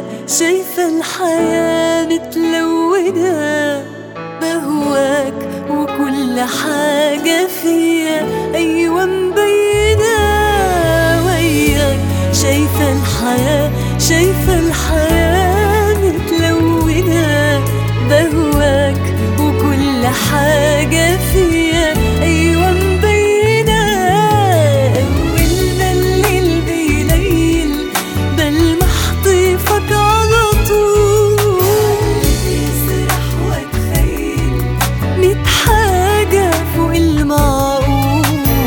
شايفة الحياة متلونة بهواك وكل حاجة فيا أيوة مبينة وياك شايفة الحياة شايفة الحياة متلونة بهواك وكل حاجة فيا أيوة مبينة أول ما الليل بيليل بلمح طيفك على طول يسرح واتخيل ميت حاجة فوق المعقول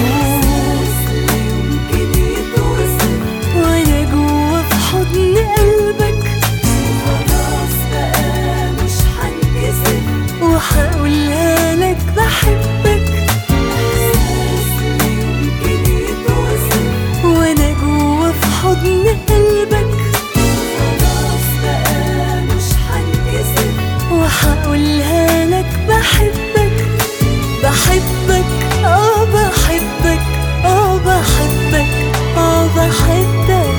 يمكن يتوصف وانا جوا في حضن قلبك خلاص بقى مش هنكسف وهقولها لك بحبك احساس لا يمكن يتوصف وانا جوا في حضن قلبك خلاص بقى مش هنكسف وهقولها لك بحبك بحبك اه بحبك اه بحبك اه بحبك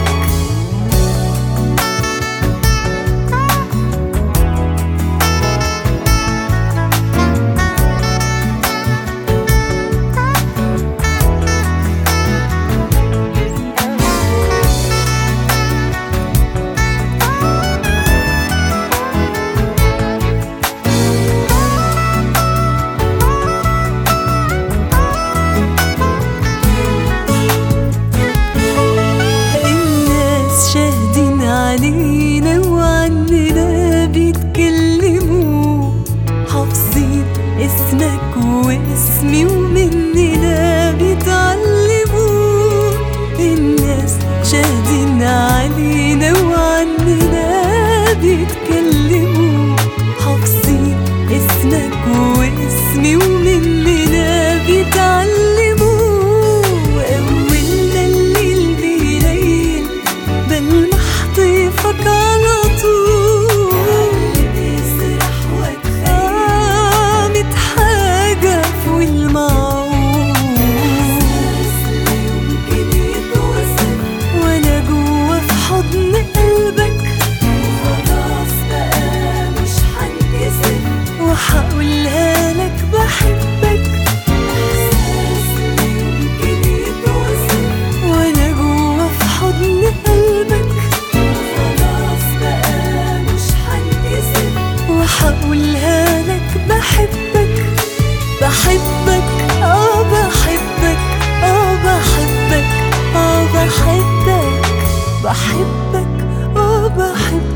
الناس شاهدين علينا وعننا بيتكلموا حافظين اسمك واسمي ومننا بيتعلموا الناس شاهدين علينا وعننا بيتكلموا حافظين اسمك واسمي ومننا بيتعلموا أول ما الليل بيليل بلمح طيفك على طول بيسرح واتخيل ميت حاجة فوق المعقول لا يمكن يتوصف وانا جوا في حضن قلبك وخلاص بقى مش هنكسف وهقولها لك بحبك احساس لا يمكن يتوصف وانا جوا في حضن قلبك خلاص بقى مش هنكسف وهقولها لك بحبك بحبك اه بحبك اه بحبك اه بحبك بحبك اه بحبك